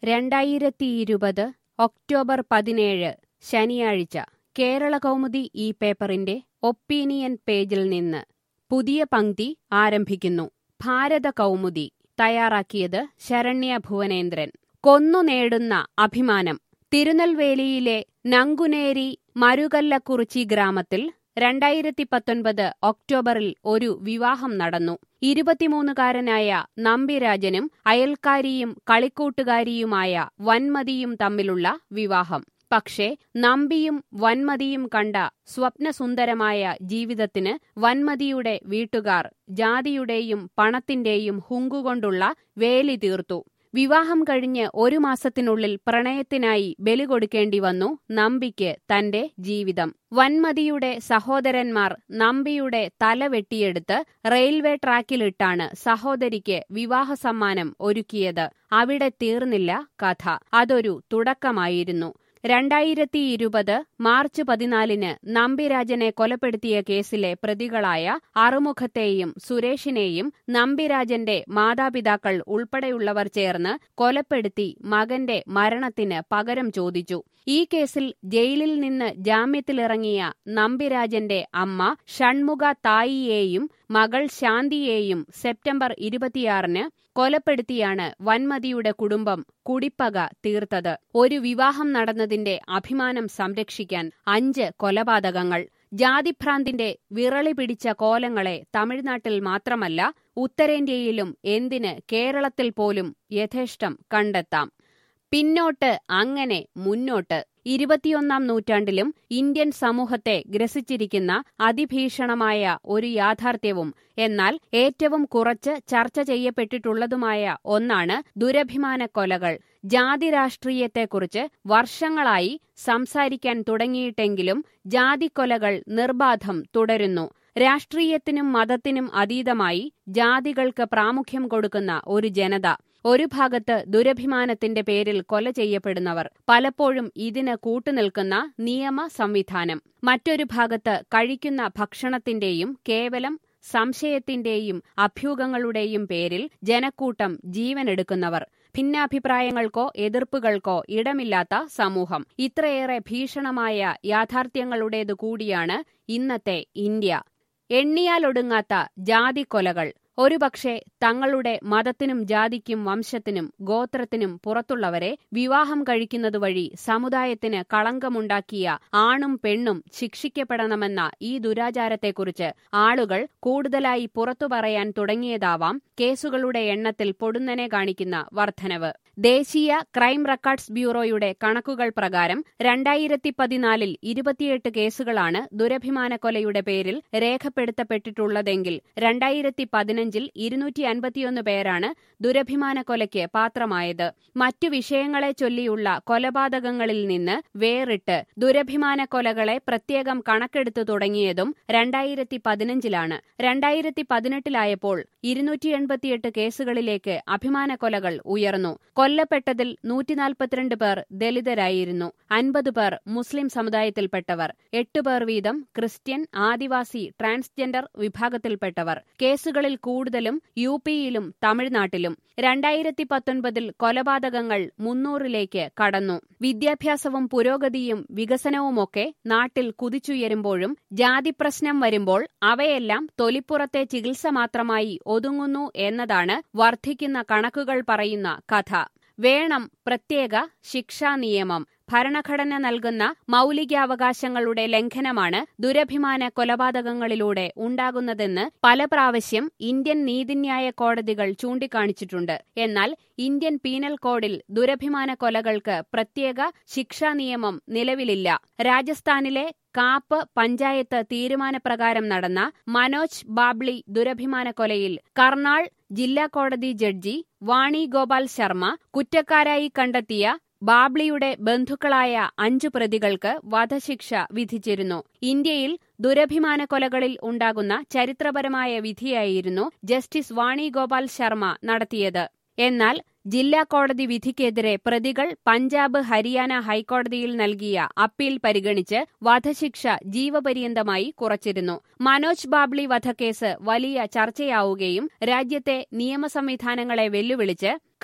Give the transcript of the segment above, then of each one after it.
രണ്ടായിരത്തിയിരുപത് ഒക്ടോബർ പതിനേഴ് ശനിയാഴ്ച കേരള കൗമുദി ഈ പേപ്പറിന്റെ ഒപ്പീനിയൻ പേജിൽ നിന്ന് പുതിയ പങ്ക്തി ആരംഭിക്കുന്നു ഭാരത കൗമുദി തയ്യാറാക്കിയത് ശരണ്യ ഭുവനേന്ദ്രൻ കൊന്നു നേടുന്ന അഭിമാനം തിരുനെൽവേലിയിലെ നങ്കുനേരി മരുകല്ലക്കുറിച്ചി ഗ്രാമത്തിൽ രണ്ടായിരത്തി പത്തൊൻപത് ഒക്ടോബറിൽ ഒരു വിവാഹം നടന്നു ഇരുപത്തിമൂന്നുകാരനായ നമ്പിരാജനും അയൽക്കാരിയും കളിക്കൂട്ടുകാരിയുമായ വന്മതിയും തമ്മിലുള്ള വിവാഹം പക്ഷേ നമ്പിയും വന്മതിയും കണ്ട സ്വപ്നസുന്ദരമായ ജീവിതത്തിന് വന്മതിയുടെ വീട്ടുകാർ ജാതിയുടെയും പണത്തിന്റെയും ഹുങ്കുകൊണ്ടുള്ള വേലി തീർത്തു വിവാഹം കഴിഞ്ഞ് ഒരു മാസത്തിനുള്ളിൽ പ്രണയത്തിനായി ബലി കൊടുക്കേണ്ടി വന്നു നമ്പിക്ക് തന്റെ ജീവിതം വന്മതിയുടെ സഹോദരന്മാർ നമ്പിയുടെ തല വെട്ടിയെടുത്ത് റെയിൽവേ ട്രാക്കിലിട്ടാണ് സഹോദരിക്ക് വിവാഹ സമ്മാനം ഒരുക്കിയത് അവിടെ തീർന്നില്ല കഥ അതൊരു തുടക്കമായിരുന്നു രണ്ടായിരത്തി ഇരുപത് മാർച്ച് പതിനാലിന് നമ്പിരാജനെ കൊലപ്പെടുത്തിയ കേസിലെ പ്രതികളായ അറുമുഖത്തെയും സുരേഷിനെയും നമ്പിരാജന്റെ മാതാപിതാക്കൾ ഉൾപ്പെടെയുള്ളവർ ചേർന്ന് കൊലപ്പെടുത്തി മകന്റെ മരണത്തിന് പകരം ചോദിച്ചു ഈ കേസിൽ ജയിലിൽ നിന്ന് ജാമ്യത്തിലിറങ്ങിയ നമ്പിരാജന്റെ അമ്മ ഷൺമുഖ തായിയെയും മകൾ ശാന്തിയെയും സെപ്റ്റംബർ ഇരുപത്തിയാറിന് കൊലപ്പെടുത്തിയാണ് വന്മതിയുടെ കുടുംബം കുടിപ്പക തീർത്തത് ഒരു വിവാഹം നടന്നതിന്റെ അഭിമാനം സംരക്ഷിക്കാൻ അഞ്ച് കൊലപാതകങ്ങൾ ജാതിഭ്രാന്തിന്റെ വിറളി പിടിച്ച കോലങ്ങളെ തമിഴ്നാട്ടിൽ മാത്രമല്ല ഉത്തരേന്ത്യയിലും എന്തിന് കേരളത്തിൽ പോലും യഥേഷ്ടം കണ്ടെത്താം പിന്നോട്ട് അങ്ങനെ മുന്നോട്ട് ഇരുപത്തിയൊന്നാം നൂറ്റാണ്ടിലും ഇന്ത്യൻ സമൂഹത്തെ ഗ്രസിച്ചിരിക്കുന്ന അതിഭീഷണമായ ഒരു യാഥാർത്ഥ്യവും എന്നാൽ ഏറ്റവും കുറച്ച് ചർച്ച ചെയ്യപ്പെട്ടിട്ടുള്ളതുമായ ഒന്നാണ് ദുരഭിമാന കൊലകൾ ജാതി രാഷ്ട്രീയത്തെക്കുറിച്ച് വർഷങ്ങളായി സംസാരിക്കാൻ തുടങ്ങിയിട്ടെങ്കിലും ജാതിക്കൊലകൾ നിർബാധം തുടരുന്നു രാഷ്ട്രീയത്തിനും മതത്തിനും അതീതമായി ജാതികൾക്ക് പ്രാമുഖ്യം കൊടുക്കുന്ന ഒരു ജനത ഒരു ഭാഗത്ത് ദുരഭിമാനത്തിന്റെ പേരിൽ കൊല ചെയ്യപ്പെടുന്നവർ പലപ്പോഴും ഇതിന് കൂട്ടുനിൽക്കുന്ന നിയമ സംവിധാനം മറ്റൊരു ഭാഗത്ത് കഴിക്കുന്ന ഭക്ഷണത്തിന്റെയും കേവലം സംശയത്തിന്റെയും അഭ്യൂഹങ്ങളുടെയും പേരിൽ ജനക്കൂട്ടം ജീവനെടുക്കുന്നവർ ഭിന്നാഭിപ്രായങ്ങൾക്കോ എതിർപ്പുകൾക്കോ ഇടമില്ലാത്ത സമൂഹം ഇത്രയേറെ ഭീഷണമായ യാഥാർത്ഥ്യങ്ങളുടേതു കൂടിയാണ് ഇന്നത്തെ ഇന്ത്യ എണ്ണിയാലൊടുങ്ങാത്ത ജാതിക്കൊലകൾ ഒരുപക്ഷെ തങ്ങളുടെ മതത്തിനും ജാതിക്കും വംശത്തിനും ഗോത്രത്തിനും പുറത്തുള്ളവരെ വിവാഹം കഴിക്കുന്നതുവഴി സമുദായത്തിന് കളങ്കമുണ്ടാക്കിയ ആണും പെണ്ണും ശിക്ഷിക്കപ്പെടണമെന്ന ഈ ദുരാചാരത്തെക്കുറിച്ച് ആളുകൾ കൂടുതലായി പുറത്തു പറയാൻ തുടങ്ങിയതാവാം കേസുകളുടെ എണ്ണത്തിൽ പൊടുന്നനെ കാണിക്കുന്ന വർധനവ് ദേശീയ ക്രൈം റെക്കോർഡ്സ് ബ്യൂറോയുടെ കണക്കുകൾ പ്രകാരം രണ്ടായിരത്തി പതിനാലിൽ ഇരുപത്തിയെട്ട് കേസുകളാണ് ദുരഭിമാന കൊലയുടെ പേരിൽ രേഖപ്പെടുത്തപ്പെട്ടിട്ടുള്ളതെങ്കിൽ രണ്ടായിരത്തി പതിനഞ്ചിൽ ഇരുന്നൂറ്റി അൻപത്തിയൊന്ന് പേരാണ് ദുരഭിമാന കൊലയ്ക്ക് പാത്രമായത് മറ്റു വിഷയങ്ങളെ ചൊല്ലിയുള്ള കൊലപാതകങ്ങളിൽ നിന്ന് വേറിട്ട് ദുരഭിമാന കൊലകളെ പ്രത്യേകം കണക്കെടുത്തു തുടങ്ങിയതും രണ്ടായിരത്തി പതിനഞ്ചിലാണ് രണ്ടായിരത്തി പതിനെട്ടിലായപ്പോൾ ഇരുന്നൂറ്റി എൺപത്തിയെട്ട് കേസുകളിലേക്ക് അഭിമാന കൊലകൾ ഉയർന്നു കൊല്ലപ്പെട്ടതിൽ നൂറ്റിനാൽപ്പത്തിരണ്ട് പേർ ദലിതരായിരുന്നു അൻപത് പേർ മുസ്ലിം സമുദായത്തിൽപ്പെട്ടവർ എട്ട് പേർ വീതം ക്രിസ്ത്യൻ ആദിവാസി ട്രാൻസ്ജെൻഡർ വിഭാഗത്തിൽപ്പെട്ടവർ കേസുകളിൽ കൂടുതലും യു പിയിലും തമിഴ്നാട്ടിലും രണ്ടായിരത്തി പത്തൊൻപതിൽ കൊലപാതകങ്ങൾ മുന്നൂറിലേക്ക് കടന്നു വിദ്യാഭ്യാസവും പുരോഗതിയും വികസനവുമൊക്കെ നാട്ടിൽ കുതിച്ചുയരുമ്പോഴും ജാതിപ്രശ്നം വരുമ്പോൾ അവയെല്ലാം തൊലിപ്പുറത്തെ ചികിത്സ മാത്രമായി ഒതുങ്ങുന്നു എന്നതാണ് വർദ്ധിക്കുന്ന കണക്കുകൾ പറയുന്ന കഥ വേണം പ്രത്യേക ശിക്ഷാ നിയമം ഭരണഘടന നൽകുന്ന മൌലികാവകാശങ്ങളുടെ ലംഘനമാണ് ദുരഭിമാന കൊലപാതകങ്ങളിലൂടെ ഉണ്ടാകുന്നതെന്ന് പല പ്രാവശ്യം ഇന്ത്യൻ നീതിന്യായ കോടതികൾ ചൂണ്ടിക്കാണിച്ചിട്ടുണ്ട് എന്നാൽ ഇന്ത്യൻ പീനൽ കോഡിൽ ദുരഭിമാന കൊലകൾക്ക് പ്രത്യേക ശിക്ഷാ നിയമം നിലവിലില്ല രാജസ്ഥാനിലെ കാപ്പ് പഞ്ചായത്ത് തീരുമാനപ്രകാരം നടന്ന മനോജ് ബാബ്ലി ദുരഭിമാന കൊലയിൽ കർണാൾ ജില്ലാ കോടതി ജഡ്ജി വാണി ഗോപാൽ ശർമ്മ കുറ്റക്കാരായി കണ്ടെത്തിയ ബാബ്ലിയുടെ ബന്ധുക്കളായ അഞ്ചു പ്രതികൾക്ക് വധശിക്ഷ വിധിച്ചിരുന്നു ഇന്ത്യയിൽ ദുരഭിമാന കൊലകളിൽ ഉണ്ടാകുന്ന ചരിത്രപരമായ വിധിയായിരുന്നു ജസ്റ്റിസ് വാണി ഗോപാൽ ശർമ്മ നടത്തിയത് എന്നാൽ ജില്ലാ കോടതി വിധിക്കെതിരെ പ്രതികൾ പഞ്ചാബ് ഹരിയാന ഹൈക്കോടതിയിൽ നൽകിയ അപ്പീൽ പരിഗണിച്ച് വധശിക്ഷ ജീവപര്യന്തമായി കുറച്ചിരുന്നു മനോജ് ബാബ്ലി വധക്കേസ് വലിയ ചർച്ചയാവുകയും രാജ്യത്തെ നിയമ സംവിധാനങ്ങളെ വെല്ലുവിളിച്ച്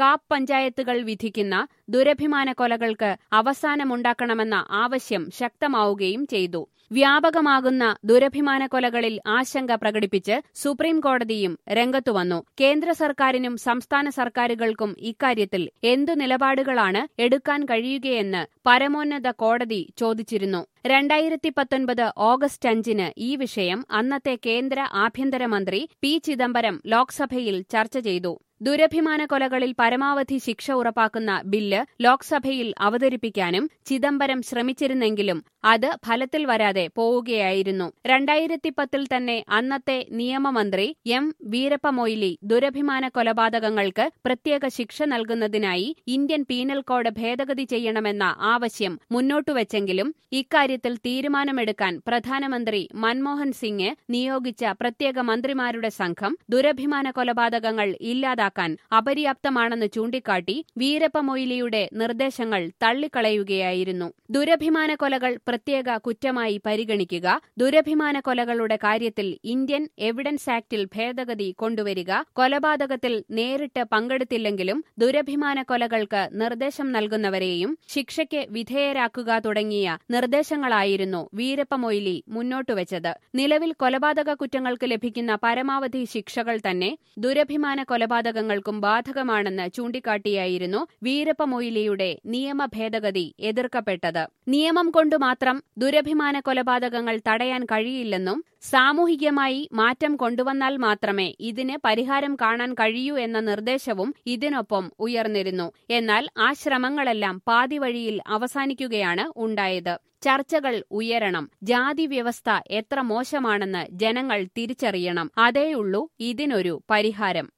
കാപ്പ് പഞ്ചായത്തുകൾ വിധിക്കുന്ന ദുരഭിമാന കൊലകൾക്ക് അവസാനമുണ്ടാക്കണമെന്ന ആവശ്യം ശക്തമാവുകയും ചെയ്തു വ്യാപകമാകുന്ന ദുരഭിമാന കൊലകളിൽ ആശങ്ക പ്രകടിപ്പിച്ച് സുപ്രീം കോടതിയും രംഗത്തുവന്നു കേന്ദ്ര സർക്കാരിനും സംസ്ഥാന സർക്കാരുകൾക്കും ഇക്കാര്യത്തിൽ എന്തു നിലപാടുകളാണ് എടുക്കാൻ കഴിയുകയെന്ന് പരമോന്നത കോടതി ചോദിച്ചിരുന്നു രണ്ടായിരത്തി പത്തൊൻപത് ഓഗസ്റ്റ് അഞ്ചിന് ഈ വിഷയം അന്നത്തെ കേന്ദ്ര ആഭ്യന്തരമന്ത്രി പി ചിദംബരം ലോക്സഭയിൽ ചർച്ച ചെയ്തു ദുരഭിമാന കൊലകളിൽ പരമാവധി ശിക്ഷ ഉറപ്പാക്കുന്ന ബില്ല് ലോക്സഭയിൽ അവതരിപ്പിക്കാനും ചിദംബരം ശ്രമിച്ചിരുന്നെങ്കിലും അത് ഫലത്തിൽ വരാതെ പോവുകയായിരുന്നു രണ്ടായിരത്തി പത്തിൽ തന്നെ അന്നത്തെ നിയമമന്ത്രി എം വീരപ്പ മൊയ്ലി ദുരഭിമാന കൊലപാതകങ്ങൾക്ക് പ്രത്യേക ശിക്ഷ നൽകുന്നതിനായി ഇന്ത്യൻ പീനൽ കോഡ് ഭേദഗതി ചെയ്യണമെന്ന ആവശ്യം മുന്നോട്ടുവച്ചെങ്കിലും ഇക്കാര്യത്തിൽ തീരുമാനമെടുക്കാൻ പ്രധാനമന്ത്രി മൻമോഹൻ സിംഗ് നിയോഗിച്ച പ്രത്യേക മന്ത്രിമാരുടെ സംഘം ദുരഭിമാന കൊലപാതകങ്ങൾ ഇല്ലാതാക്കാൻ അപര്യാപ്തമാണെന്ന് ചൂണ്ടിക്കാട്ടി വീരപ്പ മൊയ്ലിയുടെ നിർദ്ദേശങ്ങൾ തള്ളിക്കളയുകയായിരുന്നു ദുരഭിമാന കൊലകൾ പ്രത്യേക കുറ്റമായി പരിഗണിക്കുക ദുരഭിമാന കൊലകളുടെ കാര്യത്തിൽ ഇന്ത്യൻ എവിഡൻസ് ആക്ടിൽ ഭേദഗതി കൊണ്ടുവരിക കൊലപാതകത്തിൽ നേരിട്ട് പങ്കെടുത്തില്ലെങ്കിലും ദുരഭിമാന കൊലകൾക്ക് നിർദ്ദേശം നൽകുന്നവരെയും ശിക്ഷയ്ക്ക് വിധേയരാക്കുക തുടങ്ങിയ നിർദ്ദേശങ്ങളായിരുന്നു വീരപ്പ മൊയ്ലി മുന്നോട്ടുവച്ചത് നിലവിൽ കൊലപാതക കുറ്റങ്ങൾക്ക് ലഭിക്കുന്ന പരമാവധി ശിക്ഷകൾ തന്നെ ദുരഭിമാന കൊലപാതകങ്ങൾക്കും ബാധകമാണെന്ന് ചൂണ്ടിക്കാട്ടിയായിരുന്നു വീരപ്പ മൊയ്ലിയുടെ നിയമ ഭേദഗതി എതിർക്കപ്പെട്ടത് നിയമം കൊണ്ടു മാത്രം ദുരഭിമാന കൊലപാതകങ്ങൾ തടയാൻ കഴിയില്ലെന്നും സാമൂഹികമായി മാറ്റം കൊണ്ടുവന്നാൽ മാത്രമേ ഇതിന് പരിഹാരം കാണാൻ കഴിയൂ എന്ന നിർദ്ദേശവും ഇതിനൊപ്പം ഉയർന്നിരുന്നു എന്നാൽ ആ ശ്രമങ്ങളെല്ലാം പാതിവഴിയിൽ അവസാനിക്കുകയാണ് ഉണ്ടായത് ചർച്ചകൾ ഉയരണം ജാതി വ്യവസ്ഥ എത്ര മോശമാണെന്ന് ജനങ്ങൾ തിരിച്ചറിയണം അതേയുള്ളൂ ഇതിനൊരു പരിഹാരം